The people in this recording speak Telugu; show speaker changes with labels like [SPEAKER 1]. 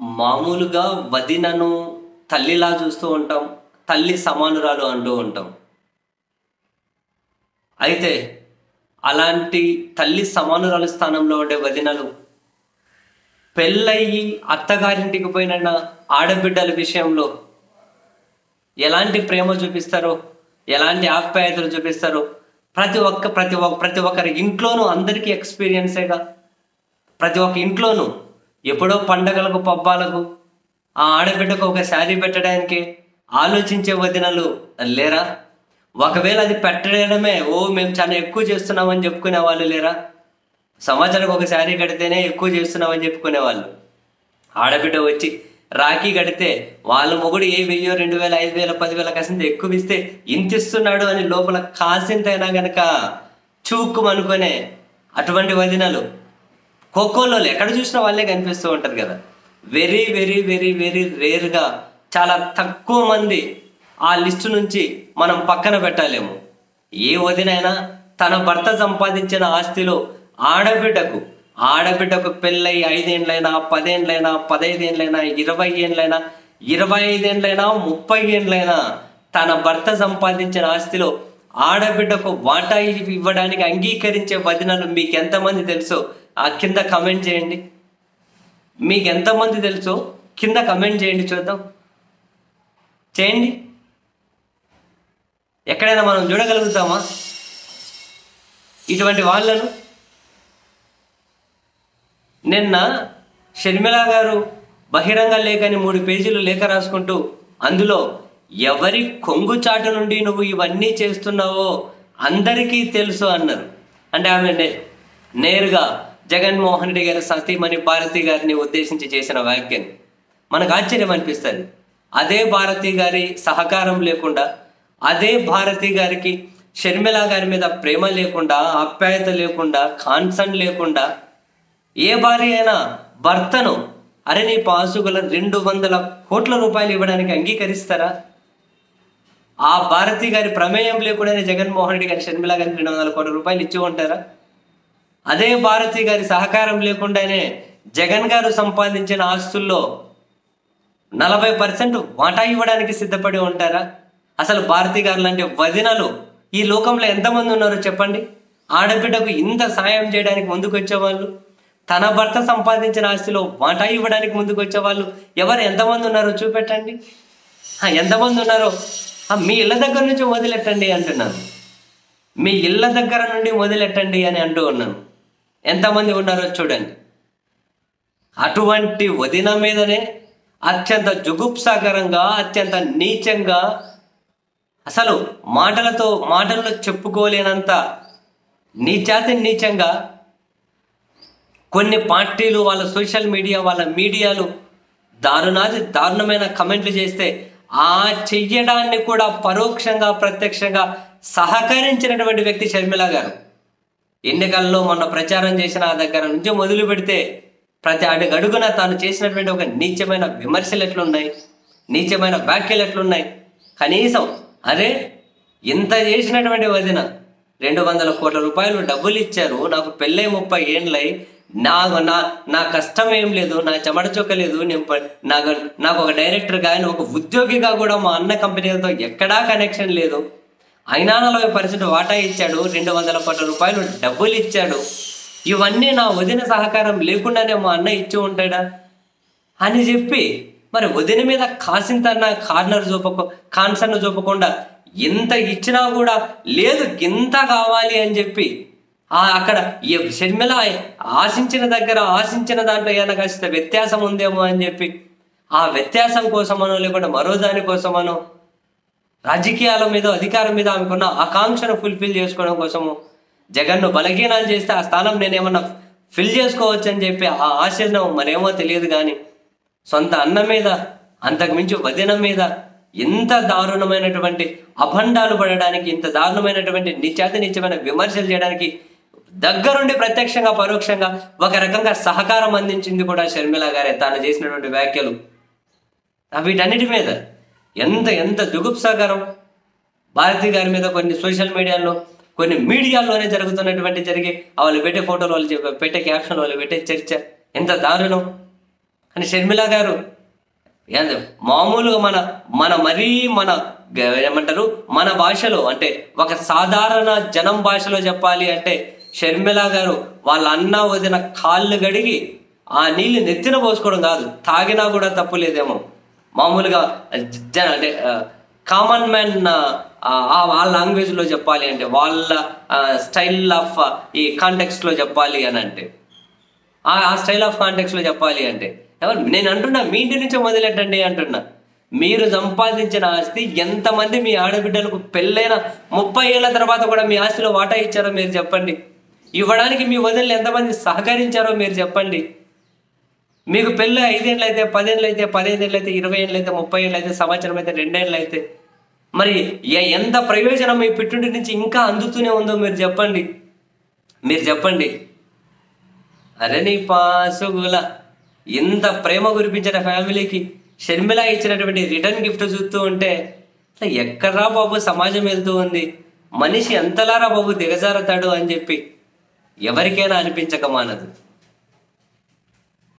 [SPEAKER 1] మామూలుగా వదినను తల్లిలా చూస్తూ ఉంటాం తల్లి సమానురాలు అంటూ ఉంటాం అయితే అలాంటి తల్లి సమానురాలు స్థానంలో ఉండే వదినలు పెళ్ళయి అత్తగారింటికి పోయిన ఆడబిడ్డల విషయంలో ఎలాంటి ప్రేమ చూపిస్తారో ఎలాంటి ఆప్యాయతలు చూపిస్తారో ప్రతి ఒక్క ప్రతి ఒక్క ప్రతి ఒక్కరి ఇంట్లోనూ అందరికీ ఎక్స్పీరియన్సేగా ప్రతి ఒక్క ఇంట్లోనూ ఎప్పుడో పండగలకు పబ్బాలకు ఆ ఆడబిడ్డకు ఒక శారీ పెట్టడానికి ఆలోచించే వదినలు లేరా ఒకవేళ అది పెట్టడమే ఓ మేము చాలా ఎక్కువ చేస్తున్నామని చెప్పుకునే వాళ్ళు లేరా సంవత్సరానికి ఒక శారీ కడితేనే ఎక్కువ చేస్తున్నామని చెప్పుకునే వాళ్ళు ఆడబిడ్డ వచ్చి రాఖీ కడితే వాళ్ళ మొగుడు ఏ వెయ్యో రెండు వేల ఐదు వేల పదివేల కాసింత ఎక్కువ ఇస్తే ఇంత ఇస్తున్నాడు అని లోపల కాసింతైనా గనక చూక్కుమనుకునే అటువంటి వదినలు ఖోఖోలో ఎక్కడ చూసినా వాళ్ళే కనిపిస్తూ ఉంటారు కదా వెరీ వెరీ వెరీ వెరీ రేర్గా చాలా తక్కువ మంది ఆ లిస్టు నుంచి మనం పక్కన పెట్టాలేమో ఏ వదినైనా తన భర్త సంపాదించిన ఆస్తిలో ఆడబిడ్డకు ఆడబిడ్డకు పెళ్ళై ఐదేండ్లైనా పదేండ్లైనా పదైదేండ్లైనా ఇరవై ఏండ్లైనా ఇరవై ఐదేండ్లైనా ముప్పై ఏండ్లైనా తన భర్త సంపాదించిన ఆస్తిలో ఆడబిడ్డకు వాటా ఇవ్వడానికి అంగీకరించే వదినలు మీకు ఎంతమంది తెలుసో ఆ కింద కమెంట్ చేయండి మీకు ఎంతమంది తెలుసో కింద కమెంట్ చేయండి చూద్దాం చేయండి ఎక్కడైనా మనం చూడగలుగుతామా ఇటువంటి వాళ్ళను నిన్న షర్మిల గారు బహిరంగ లేఖని మూడు పేజీలు లేఖ రాసుకుంటూ అందులో ఎవరి కొంగు చాటు నుండి నువ్వు ఇవన్నీ చేస్తున్నావో అందరికీ తెలుసు అన్నారు అంటే ఆమె నే- నేరుగా జగన్మోహన్ రెడ్డి గారి సతీమణి భారతి గారిని ఉద్దేశించి చేసిన వ్యాఖ్యని మనకు ఆశ్చర్యం అనిపిస్తుంది అదే భారతి గారి సహకారం లేకుండా అదే భారతి గారికి షర్మిల గారి మీద ప్రేమ లేకుండా ఆప్యాయత లేకుండా కాన్సర్న్ లేకుండా ఏ భార్య అయినా భర్తను అరే నీ పాసుగల రెండు వందల కోట్ల రూపాయలు ఇవ్వడానికి అంగీకరిస్తారా ఆ భారతి గారి ప్రమేయం లేకుండానే జగన్మోహన్ రెడ్డి గారి షర్మిల గారికి రెండు వందల కోట్ల రూపాయలు ఇచ్చి ఉంటారా అదే భారతి గారి సహకారం లేకుండానే జగన్ గారు సంపాదించిన ఆస్తుల్లో నలభై పర్సెంట్ వాటా ఇవ్వడానికి సిద్ధపడి ఉంటారా అసలు భారతి గారు లాంటి వదినలు ఈ లోకంలో ఎంతమంది ఉన్నారో చెప్పండి ఆడబిడ్డకు ఇంత సాయం చేయడానికి ముందుకు వచ్చేవాళ్ళు తన భర్త సంపాదించిన ఆస్తిలో వాటా ఇవ్వడానికి ముందుకు వచ్చేవాళ్ళు ఎవరు ఎంతమంది ఉన్నారో చూపెట్టండి ఆ, ఎంతమంది ఉన్నారో ఆ, మీ ఇళ్ళ దగ్గర నుంచి మొదలెట్టండి అంటున్నాను మీ ఇళ్ళ దగ్గర నుండి మొదలెట్టండి అని అంటూ ఉన్నాను ఎంతమంది ఉన్నారో చూడండి అటువంటి వదిన మీదనే అత్యంత జుగుప్సాకరంగా అత్యంత నీచంగా అసలు మాటలతో మాటల్లో చెప్పుకోలేనంత నీచాతి నీచంగా కొన్ని పార్టీలు వాళ్ళ సోషల్ మీడియా వాళ్ళ మీడియాలు దారుణాది దారుణమైన కమెంట్లు చేస్తే ఆ చెయ్యడాన్ని కూడా పరోక్షంగా ప్రత్యక్షంగా సహకరించినటువంటి వ్యక్తి షర్మిల గారు ఎన్నికల్లో మొన్న ప్రచారం చేసిన ఆ దగ్గర నుంచి మొదలు పెడితే ప్రతి అడుగు అడుగున తాను చేసినటువంటి ఒక నీచమైన విమర్శలు ఎట్లున్నాయి నీచమైన వ్యాఖ్యలు ఎట్లున్నాయి కనీసం అరే ఇంత చేసినటువంటి వదిన రెండు వందల కోట్ల రూపాయలు డబ్బులు ఇచ్చారు నాకు పెళ్ళై ముప్పై ఏండ్లై నా నా నా కష్టం ఏం లేదు నా చెమట చొక్క లేదు నేను ప- నాకు నాకు ఒక డైరెక్టర్ కానీ ఒక ఉద్యోగిగా కూడా మా అన్న కంపెనీలతో ఎక్కడా కనెక్షన్ లేదు అయినా నలభై పర్సెంట్ వాటా ఇచ్చాడు రెండు వందల కోట్ల రూపాయలు డబ్బులు ఇచ్చాడు ఇవన్నీ నా వదిన సహకారం లేకుండానే మా అన్న ఇచ్చి ఉంటాడా అని చెప్పి మరి వదిన మీద కాసింతన్న కార్నర్ చూపకు కాన్సర్న్ చూపకుండా ఇంత ఇచ్చినా కూడా లేదు ఇంత కావాలి అని చెప్పి ఆ అక్కడ ఈ షర్మిల ఆశించిన దగ్గర ఆశించిన దాంట్లో ఏమైనా కాస్త వ్యత్యాసం ఉందేమో అని చెప్పి ఆ వ్యత్యాసం కోసమనో లేకుంటే మరో దాని కోసమనో రాజకీయాల మీద అధికారం మీద ఆమెకున్న ఆకాంక్షను ఫుల్ఫిల్ చేసుకోవడం కోసము జగన్ను బలహీనం చేస్తే ఆ స్థానం నేనేమన్నా ఫిల్ చేసుకోవచ్చు అని చెప్పి ఆ ఆశను మరేమో తెలియదు కానీ సొంత అన్న మీద అంతకు మించి వదిన మీద ఇంత దారుణమైనటువంటి అభండాలు పడడానికి ఇంత దారుణమైనటువంటి నిత్యాతి నిత్యమైన విమర్శలు చేయడానికి దగ్గరుండి ప్రత్యక్షంగా పరోక్షంగా ఒక రకంగా సహకారం అందించింది కూడా షర్మిల గారే తాను చేసినటువంటి వ్యాఖ్యలు ఆ వీటన్నిటి మీద ఎంత ఎంత జుగుప్సాకరం భారతి గారి మీద కొన్ని సోషల్ మీడియాలో కొన్ని మీడియాల్లోనే జరుగుతున్నటువంటి జరిగే వాళ్ళు పెట్టే ఫోటోలు వాళ్ళు చెప్పే- పెట్టే క్యాప్షన్ వాళ్ళు పెట్టే చర్చ ఎంత దారుణం కానీ షర్మిల గారు ఏంది మామూలుగా మన మన మరీ మన గ- ఏమంటారు మన భాషలో అంటే ఒక సాధారణ జనం భాషలో చెప్పాలి అంటే షర్మిల గారు వాళ్ళ అన్న వదిన కాళ్ళు గడిగి ఆ నీళ్లు నెత్తిన పోసుకోవడం కాదు తాగినా కూడా తప్పు లేదేమో మామూలుగా జ అంటే కామన్ మ్యాన్ ఆ లాంగ్వేజ్ లో చెప్పాలి అంటే వాళ్ళ స్టైల్ ఆఫ్ ఈ కాంటెక్స్ట్ లో చెప్పాలి అని అంటే ఆ ఆ స్టైల్ ఆఫ్ కాంటెక్స్ లో చెప్పాలి అంటే ఎవరు నేను అంటున్నా మీ ఇంటి నుంచే మొదలెట్టండి అంటున్నా మీరు సంపాదించిన ఆస్తి ఎంతమంది మీ ఆడబిడ్డలకు పెళ్ళైన ముప్పై ఏళ్ల తర్వాత కూడా మీ ఆస్తిలో వాటా ఇచ్చారో మీరు చెప్పండి ఇవ్వడానికి మీ వదినలు ఎంతమంది సహకరించారో మీరు చెప్పండి మీకు పెళ్ళి ఐదేళ్ళు అయితే పదేళ్ళు అయితే పదిహేను అయితే ఇరవై ఏళ్ళు అయితే ముప్పై ఏళ్ళు అయితే సంవత్సరం అయితే రెండేళ్ళు అయితే మరి ఎ- ఎంత ప్రయోజనం మీ పిట్టుంటి నుంచి ఇంకా అందుతూనే ఉందో మీరు చెప్పండి మీరు చెప్పండి అరే నీ పాసుగుల ఇంత ప్రేమ కురిపించిన ఫ్యామిలీకి షర్మిల ఇచ్చినటువంటి రిటర్న్ గిఫ్ట్ చూస్తూ ఉంటే అసలు ఎక్కడ్రా బాబు సమాజం వెళ్తూ ఉంది మనిషి ఎంతలారా బాబు దిగజారుతాడు అని చెప్పి ఎవరికైనా అనిపించక మానదు